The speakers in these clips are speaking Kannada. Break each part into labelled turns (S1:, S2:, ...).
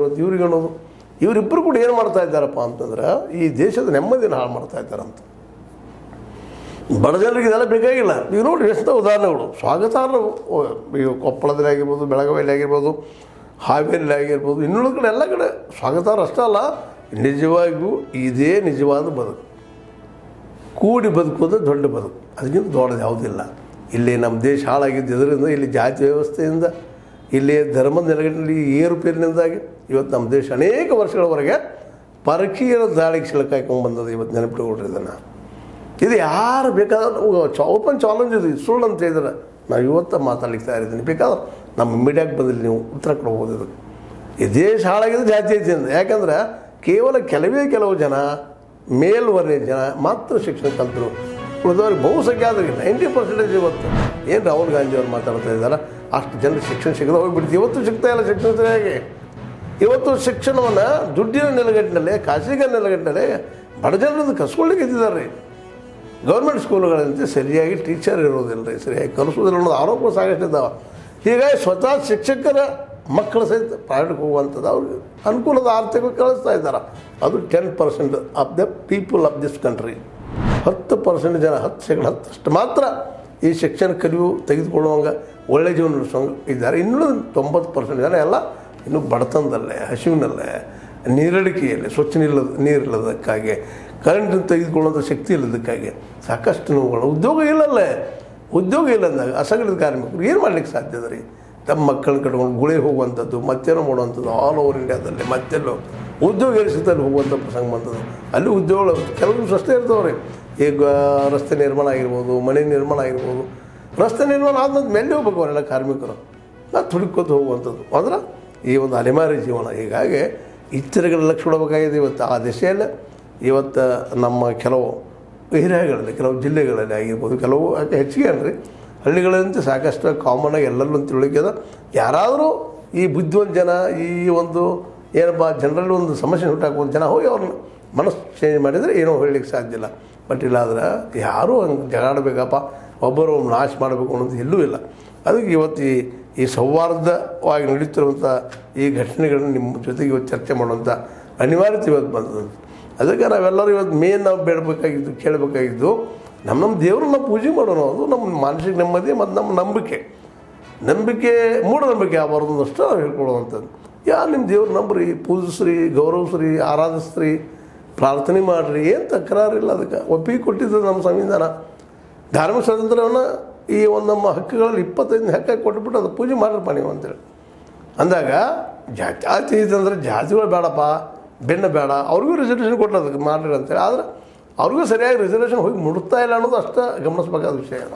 S1: ಇವ್ರಿಗೆ ಅನ್ನೋದು ಇವರಿಬ್ಬರು ಕೂಡ ಏನು ಮಾಡ್ತಾ ಇದ್ದಾರಪ್ಪ ಅಂತಂದ್ರೆ ಈ ದೇಶದ ನೆಮ್ಮದಿನ ಹಾಳು ಮಾಡ್ತಾ ಇದ್ದಾರಂತ ಬಡ ಜನರಿಗೆ ಇದೆಲ್ಲ ಬೇಕಾಗಿಲ್ಲ ಈಗ ನೋಡಿ ಎಷ್ಟು ಉದಾಹರಣೆಗಳು ಸ್ವಾಗತಾರ್ಹ ಈಗ ಕೊಪ್ಪಳದಲ್ಲಿ ಆಗಿರ್ಬೋದು ಬೆಳಗಾವಿಯಲ್ಲಿ ಆಗಿರ್ಬೋದು ಹಾವೇರಿಯಲ್ಲಿ ಆಗಿರ್ಬೋದು ಇನ್ನುಳಿದ ಕಡೆ ಎಲ್ಲ ಕಡೆ ಸ್ವಾಗತಾರ್ಹ ಅಷ್ಟೇ ಅಲ್ಲ ನಿಜವಾಗಿಯೂ ಇದೇ ನಿಜವಾದ ಬದುಕು ಕೂಡಿ ಬದುಕೋದು ದೊಡ್ಡ ಬದುಕು ಅದಕ್ಕಿಂತ ದೊಡ್ಡದು ಯಾವುದಿಲ್ಲ ಇಲ್ಲಿ ನಮ್ಮ ದೇಶ ಹಾಳಾಗಿದ್ದು ಇದರಿಂದ ಇಲ್ಲಿ ಜಾತಿ ವ್ಯವಸ್ಥೆಯಿಂದ ಇಲ್ಲಿ ಧರ್ಮದ ನೆಲೆಗಟ್ಟಲ್ಲಿ ಏರುಪೇರಿನಿಂದಾಗಿ ಇವತ್ತು ನಮ್ಮ ದೇಶ ಅನೇಕ ವರ್ಷಗಳವರೆಗೆ ಪರಕೀಯರ ದಾಳಿಗೆ ಸಿಲುಕಾಯ್ಕೊಂಡು ಬಂದದ್ದು ಇವತ್ತು ನೆನಪಿಟ್ಕೊಳ್ರಿ ಇದನ್ನು ಇದು ಯಾರು ಬೇಕಾದ್ರೆ ಓಪನ್ ಚಾಲೆಂಜ್ ಇದು ಸುಳ್ಳು ಅಂತ ಹೇಳಿದ್ರೆ ನಾವು ಇವತ್ತು ಮಾತಾಡ್ಲಿಕ್ಕೆ ತಯಾರಿದ್ದೀನಿ ಬೇಕಾದ್ರೆ ನಮ್ಮ ಮೀಡಿಯಾಕ್ಕೆ ಬಂದಿಲ್ಲ ನೀವು ಉತ್ತರ ಕೊಡ್ಬೋದು ಇದಕ್ಕೆ ಈ ದೇಶ ಹಾಳಾಗಿದ್ದು ಜಾತಿ ಐತಿಂದ ಯಾಕಂದ್ರೆ ಕೇವಲ ಕೆಲವೇ ಕೆಲವು ಜನ ಮೇಲ್ವರ್ಣೀಯ ಜನ ಮಾತ್ರ ಶಿಕ್ಷಣ ಕಲ್ತರು ಉಳಿದವ್ರಿಗೆ ಬಹುಸಂಖ್ಯಾತರಿಗೆ ನೈಂಟಿ ಪರ್ಸೆಂಟೇಜ್ ಇವತ್ತು ಏನು ರಾಹುಲ್ ಗಾಂಧಿ ಅವ್ರು ಮಾತಾಡ್ತಾ ಇದ್ದಾರೆ ಅಷ್ಟು ಜನರಿಗೆ ಶಿಕ್ಷಣ ಸಿಗದೆ ಹೋಗ್ಬಿಡ್ತು ಇವತ್ತು ಸಿಗ್ತಾ ಇಲ್ಲ ಶಿಕ್ಷಣ ಸರಿಯಾಗಿ ಇವತ್ತು ಶಿಕ್ಷಣವನ್ನು ದುಡ್ಡಿನ ನೆಲೆಗಟ್ಟಿನಲ್ಲಿ ಖಾಸಗಿ ನೆಲೆಗಟ್ಟಿನಲ್ಲಿ ಬಡ ಜನರದ್ದು ಕಸ್ಕೊಳ್ಳಿಕ್ಕೆ ಇದ್ದಿದ್ದಾರೆ ರೀ ಗೌರ್ಮೆಂಟ್ ಸ್ಕೂಲ್ಗಳಂತೆ ಸರಿಯಾಗಿ ಟೀಚರ್ ಇರೋದಿಲ್ಲ ರೀ ಸರಿಯಾಗಿ ಕಲಿಸೋದಿಲ್ಲ ಅನ್ನೋದು ಆರೋಪ ಸಾಕಷ್ಟು ಇದ್ದಾವೆ ಹೀಗಾಗಿ ಸ್ವತಃ ಶಿಕ್ಷಕರ ಮಕ್ಕಳು ಸಹಿತ ಪ್ರೈವೇಟ್ಗೆ ಹೋಗುವಂಥದ್ದು ಅವ್ರಿಗೆ ಅನುಕೂಲದ ಆರ್ಥಿಕ ಕಳಿಸ್ತಾ ಇದ್ದಾರೆ ಅದು ten percent of the people of this country ಹತ್ತು ಪರ್ಸೆಂಟ್ ಜನ ಹತ್ತು ಶೇಕಡ ಹತ್ತಷ್ಟು ಮಾತ್ರ ಈ ಶಿಕ್ಷಣ ಕಲಿಯು ತೆಗೆದುಕೊಳ್ಳುವಂಗೆ ಒಳ್ಳೆ ಜೀವನ ನಡೆಸುವಂಗೆ ಇದ್ದಾರೆ ಇನ್ನೂ ತೊಂಬತ್ತು ಪರ್ಸೆಂಟ್ ಜನ ಎಲ್ಲ ಇನ್ನೂ ಬಡತನದಲ್ಲೇ ಹಸಿವಿನಲ್ಲೇ ನೀರಡಿಕೆಯಲ್ಲಿ ಸ್ವಚ್ಛ ನೀರಿಲ್ಲದ ನೀರಿಲ್ಲದಕ್ಕಾಗಿ ಕರೆಂಟ್ ತೆಗೆದುಕೊಳ್ಳುವಂಥ ಶಕ್ತಿ ಇಲ್ಲದಕ್ಕಾಗಿ ಸಾಕಷ್ಟು ನೋವುಗಳು ಉದ್ಯೋಗ ಇಲ್ಲಲ್ಲೇ ಉದ್ಯೋಗ ಇಲ್ಲ ಅಂದಾಗ ಅಸಂಘಟಿತ ಕಾರ್ಮಿಕರು ಏನು ಮಾಡ್ಲಿಕ್ಕೆ ಸಾಧ್ಯ ಅದ ರೀ ತಮ್ಮ ಮಕ್ಕಳನ್ನ ಕಟ್ಕೊಂಡು ಗುಳೆ ಹೋಗುವಂಥದ್ದು ಮತ್ತೇನೋ ಮಾಡುವಂಥದ್ದು ಆಲ್ ಓವರ್ ಇಂಡಿಯಾದಲ್ಲಿ ಮತ್ತೆಲ್ಲೋ ಉದ್ಯೋಗ ಎನಿಸುತ್ತಲ್ಲಿ ಹೋಗುವಂಥ ಪ್ರಸಂಗ ಬಂದದ್ದು ಅಲ್ಲಿ ಉದ್ಯೋಗಗಳು ಕೆಲವೊಂದು ಅಷ್ಟೇ ಇರ್ತಾವೆ ರೀ ಈಗ ರಸ್ತೆ ನಿರ್ಮಾಣ ಆಗಿರ್ಬೋದು ಮನೆ ನಿರ್ಮಾಣ ಆಗಿರ್ಬೋದು ರಸ್ತೆ ನಿರ್ಮಾಣ ಆದ್ಮೇಲೆ ಮೇಲೆ ಹೋಗ್ಬೇಕು ಅವರೆಲ್ಲ ಕಾರ್ಮಿಕರು ಮತ್ತು ಹುಡುಕೋತ ಹೋಗುವಂಥದ್ದು ಅಂದ್ರೆ ಈ ಒಂದು ಅಲೆಮಾರಿ ಜೀವನ ಹೀಗಾಗಿ ಇತರೆಗಳ ಲಕ್ಷ ಕೊಡಬೇಕಾಗಿದೆ ಇವತ್ತು ಆ ದಿಶೆಯಲ್ಲೇ ಇವತ್ತು ನಮ್ಮ ಕೆಲವು ಏರಿಯಾಗಳಲ್ಲಿ ಕೆಲವು ಜಿಲ್ಲೆಗಳಲ್ಲಿ ಆಗಿರ್ಬೋದು ಕೆಲವು ಯಾಕೆ ಹೆಚ್ಚಿಗೆ ಅಲ್ರಿ ಹಳ್ಳಿಗಳಂತೆ ಸಾಕಷ್ಟು ಕಾಮನ್ ಆಗಿ ಎಲ್ಲರಲ್ಲೂ ತಿಳುವಳಿಕೆ ಅದ ಯಾರಾದರೂ ಈ ಬುದ್ಧಿವಂತ ಜನ ಈ ಒಂದು ಏನಪ್ಪ ಜನರಲ್ಲಿ ಒಂದು ಸಮಸ್ಯೆ ಹುಟ್ಟಾಕುವಂಥ ಜನ ಹೋಗಿ ಅವ್ರನ್ನ ಮನಸ್ಸು ಚೇಂಜ್ ಮಾಡಿದರೆ ಏನೋ ಹೇಳಲಿಕ್ಕೆ ಸಾಧ್ಯ ಇಲ್ಲ ಬಟ್ ಇಲ್ಲಾದ್ರೆ ಯಾರೂ ಹಂಗೆ ಜಗಾಡಬೇಕಪ್ಪ ಒಬ್ಬರು ನಾಶ ಮಾಡಬೇಕು ಅನ್ನೋದು ಎಲ್ಲೂ ಇಲ್ಲ ಅದಕ್ಕೆ ಇವತ್ತು ಈ ಈ ಸೌಹಾರ್ದವಾಗಿ ನಡೀತಿರುವಂಥ ಈ ಘಟನೆಗಳನ್ನ ನಿಮ್ಮ ಜೊತೆಗೆ ಇವತ್ತು ಚರ್ಚೆ ಮಾಡುವಂಥ ಅನಿವಾರ್ಯತೆ ಇವತ್ತು ಬಂದದ್ದು ಅದಕ್ಕೆ ನಾವೆಲ್ಲರೂ ಇವತ್ತು ಮೇನ್ ನಾವು ಬೇಡಬೇಕಾಗಿದ್ದು ಕೇಳಬೇಕಾಗಿದ್ದು ನಮ್ಮ ನಮ್ಮ ದೇವ್ರನ್ನ ಪೂಜೆ ಮಾಡೋಣ ಅದು ನಮ್ಮ ಮಾನಸಿಕ ನೆಮ್ಮದಿ ಮತ್ತು ನಮ್ಮ ನಂಬಿಕೆ ನಂಬಿಕೆ ಮೂಢನಂಬಿಕೆ ಆಗಬಾರ್ದು ಅಷ್ಟು ನಾವು ಹೇಳ್ಕೊಳ್ಳುವಂಥದ್ದು ಯಾರು ನಿಮ್ಮ ದೇವ್ರ ನಂಬ್ರಿ ಪೂಜಿಸ್ರಿ ಗೌರವಿಸ್ರಿ ಆರಾಧಿಸ್ರಿ ಪ್ರಾರ್ಥನೆ ಮಾಡಿರಿ ಏನು ತಕರಾರಿಲ್ಲ ಅದಕ್ಕೆ ಒಪ್ಪಿಗೆ ಕೊಟ್ಟಿದ್ದು ನಮ್ಮ ಸಂವಿಧಾನ ಧಾರ್ಮಿಕ ಸ್ವಾತಂತ್ರ್ಯವನ್ನು ಈ ಒಂದು ನಮ್ಮ ಹಕ್ಕುಗಳಲ್ಲಿ ಇಪ್ಪತ್ತೈದನೇ ಹಕ್ಕಾಗಿ ಕೊಟ್ಬಿಟ್ಟು ಅದು ಪೂಜೆ ಮಾಡಿರಪ್ಪ ನೀವು ಅಂತೇಳಿ ಅಂದಾಗ ಜಾತಿ ಇದಂದ್ರೆ ಜಾತಿಗಳು ಬೇಡಪ್ಪ ಬೆನ್ನ ಬೇಡ ಅವ್ರಿಗೂ ರಿಸರ್ವೇಷನ್ ಕೊಟ್ಟರು ಅದಕ್ಕೆ ಮಾಡಿರಿ ಅಂತೇಳಿ ಆದರೆ ಅವ್ರಿಗೂ ಸರಿಯಾಗಿ ರಿಸರ್ವೇಷನ್ ಹೋಗಿ ಮುಡ್ತಾ ಇಲ್ಲ ಅನ್ನೋದು ಅಷ್ಟೇ ಗಮನಿಸ್ಬೇಕಾದ ವಿಷಯ ಅದು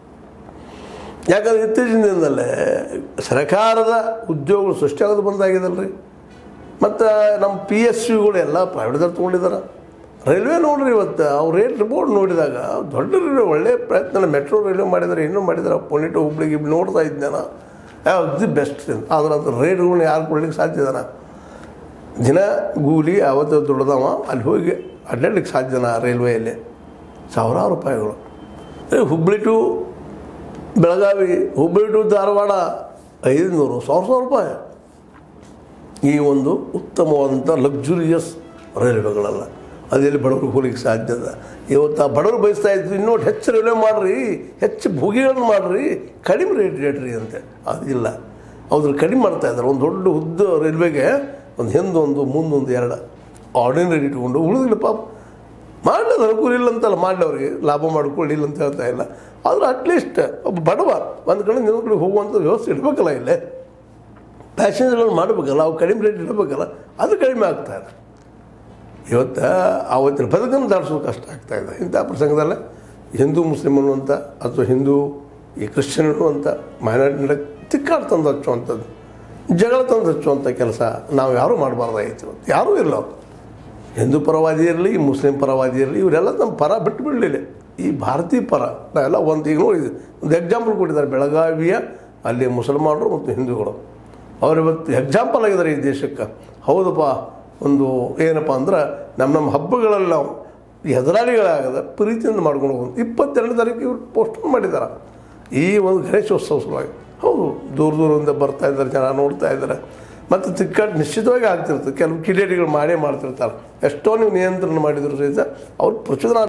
S1: ಯಾಕಂದ್ರೆ ಇತ್ತೀಚಿನ ದಿನದಲ್ಲೇ ಸರ್ಕಾರದ ಉದ್ಯೋಗಗಳು ಸೃಷ್ಟಿಯಾಗೋದು ಬಂದಾಗಿದಲ್ಲ ರೀ ಮತ್ತು ನಮ್ಮ ಪಿ ಎಸ್ ಯುಗಳು ಎಲ್ಲ ಪ್ರೈವೇಟ್ದವ್ರು ತೊಗೊಂಡಿದ್ದಾರೆ ರೈಲ್ವೆ ನೋಡ್ರಿ ಇವತ್ತು ಅವ್ರು ರೇಟ್ ರಿಪೋರ್ಟ್ ನೋಡಿದಾಗ ದೊಡ್ಡ ರೈಲ್ವೆ ಒಳ್ಳೆ ಪ್ರಯತ್ನ ಮೆಟ್ರೋ ರೈಲ್ವೆ ಮಾಡಿದ್ದಾರೆ ಇನ್ನೂ ಮಾಡಿದ್ದಾರೆ ಪುಣೆ ಟು ಹುಬ್ಳಿಗೆ ಇಲ್ಲಿ ನೋಡ್ತಾ ಇದ್ದೆ ನಾನು ದಿ ಬೆಸ್ಟ್ ಆದ್ರೆ ಅದು ರೇಟ್ಗಳನ್ನ ಯಾರು ಕೊಡ್ಲಿಕ್ಕೆ ಸಾಧ್ಯ ಇದಾನ ದಿನ ಗೂಲಿ ಅವತ್ತು ದುಡ್ದವ ಅಲ್ಲಿ ಹೋಗಿ ಅಡ್ಡಾಡ್ಲಿಕ್ಕೆ ಸಾಧ್ಯನ ರೈಲ್ವೆಯಲ್ಲಿ ಸಾವಿರಾರು ರೂಪಾಯಿಗಳು ಏ, ಹುಬ್ಳಿ ಟು ಬೆಳಗಾವಿ ಹುಬ್ಬಳ್ಳಿ ಟು ಧಾರವಾಡ ಐದುನೂರು ಸಾವಿರ ಸಾವಿರ ರೂಪಾಯಿ ಈ ಒಂದು ಉತ್ತಮವಾದಂಥ ಲಕ್ಸುರಿಯಸ್ ರೈಲ್ವೆಗಳಲ್ಲ ಅದೆಲ್ಲಿ ಬಡವ್ರಿಗೆ ಹೋಗ್ಲಿಕ್ಕೆ ಸಾಧ್ಯ ಅದ ಇವತ್ತು ಆ ಬಡವರು ಬಯಸ್ತಾ ಇದ್ರು ಇನ್ನೂ ಹೆಚ್ಚು ರೈಲ್ವೆ ಮಾಡಿರಿ ಹೆಚ್ಚು ಭೋಗಿಗಳನ್ನು ಮಾಡಿರಿ ಕಡಿಮೆ ರೇಟ್ ರೇಟ್ ರೀ ಅಂತೆ ಅದಿಲ್ಲ ಅವ್ರು ಕಡಿಮೆ ಮಾಡ್ತಾ ಇದ್ದಾರೆ ಒಂದು ದೊಡ್ಡ ಉದ್ದ ರೈಲ್ವೆಗೆ ಒಂದು ಹಿಂದೊಂದು ಮುಂದೊಂದು ಎರಡು ಆರ್ಡಿನರಿ ಇಟ್ಕೊಂಡು ಉಳಿದಿಲ್ಲ ಪಾಪ ಮಾಡಲಿ ಅನುಕೂಲ ಇಲ್ಲ ಅಂತಲ್ಲ ಮಾಡಲಿ ಅವ್ರಿಗೆ ಲಾಭ ಮಾಡ್ಕೊಳ್ಳಿಲ್ಲ ಅಂತ ಹೇಳ್ತಾ ಇಲ್ಲ ಆದ್ರೆ ಅಟ್ಲೀಸ್ಟ್ ಒಬ್ಬ ಬಡವ ಒಂದು ಕಡೆ ಇನ್ನೊಂದು ಕಡೆ ಹೋಗುವಂಥ ವ್ಯವಸ್ಥೆ ಇಡಬೇಕಲ್ಲ ಇಲ್ಲೇ ಪ್ಯಾಸೆಂಜರ್ಗಳು ಮಾಡಬೇಕಲ್ಲ ಅವು ಕಡಿಮೆ ರೇಟ್ ಇಡಬೇಕಲ್ಲ ಅದು ಕಡಿಮೆ ಆಗ್ತಾ ಇದೆ ಇವತ್ತು ಆವತ್ತಿನ ಬದುಕನ್ನು ದಾಟಿಸೋದು ಕಷ್ಟ ಆಗ್ತಾ ಇದೆ ಇಂಥ ಪ್ರಸಂಗದಲ್ಲೇ ಹಿಂದೂ ಮುಸ್ಲಿಮ್ ಅನ್ನುವಂಥ ಅಥವಾ ಹಿಂದೂ ಈ ಕ್ರಿಶ್ಚಿಯನ್ ಅನ್ನುವಂಥ ಮೈನಾರಿಟಿ ನಡೆ ತಿಕ್ಕಾಡ್ ತಂದು ಹಚ್ಚುವಂಥದ್ದು ಜಗಳ ತಂದು ಹಚ್ಚುವಂಥ ಕೆಲಸ ನಾವು ಯಾರೂ ಮಾಡಬಾರ್ದಾಗಿತ್ತು ಇವತ್ತು ಯಾರೂ ಇಲ್ಲ ಅವ್ರು ಹಿಂದೂ ಪರವಾದಿ ಇರಲಿ ಮುಸ್ಲಿಂ ಪರವಾದಿ ಇರಲಿ ಇವರೆಲ್ಲ ನಮ್ಮ ಪರ ಬಿಟ್ಟು ಬಿಡಲಿಲ್ಲ ಈ ಭಾರತೀಯ ಪರ ನಾವೆಲ್ಲ ಒಂದು ಈಗ ನೋಡಿದ್ವಿ ಒಂದು ಎಕ್ಸಾಂಪಲ್ ಕೊಟ್ಟಿದ್ದಾರೆ ಬೆಳಗಾವಿಯ ಅಲ್ಲಿ ಮುಸಲ್ಮಾನರು ಮತ್ತು ಹಿಂದೂಗಳು ಅವ್ರು ಇವತ್ತು ಎಕ್ಸಾಂಪಲ್ ಆಗಿದ್ದಾರೆ ಈ ದೇಶಕ್ಕೆ ಹೌದಪ್ಪ ಒಂದು ಏನಪ್ಪ ಅಂದ್ರೆ ನಮ್ಮ ನಮ್ಮ ಹಬ್ಬಗಳಲ್ಲಿ ನಾವು ಎದುರಾಳಿಗಳಾಗದ ಪ್ರೀತಿಯಿಂದ ಮಾಡ್ಕೊಂಡು ಹೋಗೋದು ಇಪ್ಪತ್ತೆರಡನೇ ತಾರೀಕು ಇವ್ರು ಪೋಸ್ಟ್ಪೋನ್ ಮಾಡಿದ್ದಾರೆ ಈ ಒಂದು ಗಣೇಶೋತ್ಸವ ಸಲುವಾಗಿ ಹೌದು ದೂರ ದೂರದಿಂದ ಬರ್ತಾ ಇದ್ದಾರೆ ಜನ ನೋಡ್ತಾ ಇದ್ದಾರೆ ಮತ್ತು ತಿಕ್ಕಟ್ಟು ನಿಶ್ಚಿತವಾಗಿ ಆಗ್ತಿರ್ತದೆ ಕೆಲವು ಕಿಡಿಗೇಡಿಗಳು ಮಾಡೇ ಮಾಡ್ತಿರ್ತಾರೆ ಎಷ್ಟೋ ನೀವು ನಿಯಂತ್ರಣ ಮಾಡಿದ್ರು ಸಹಿತ ಅವ್ರು ಪ್ರಚೋದನಾ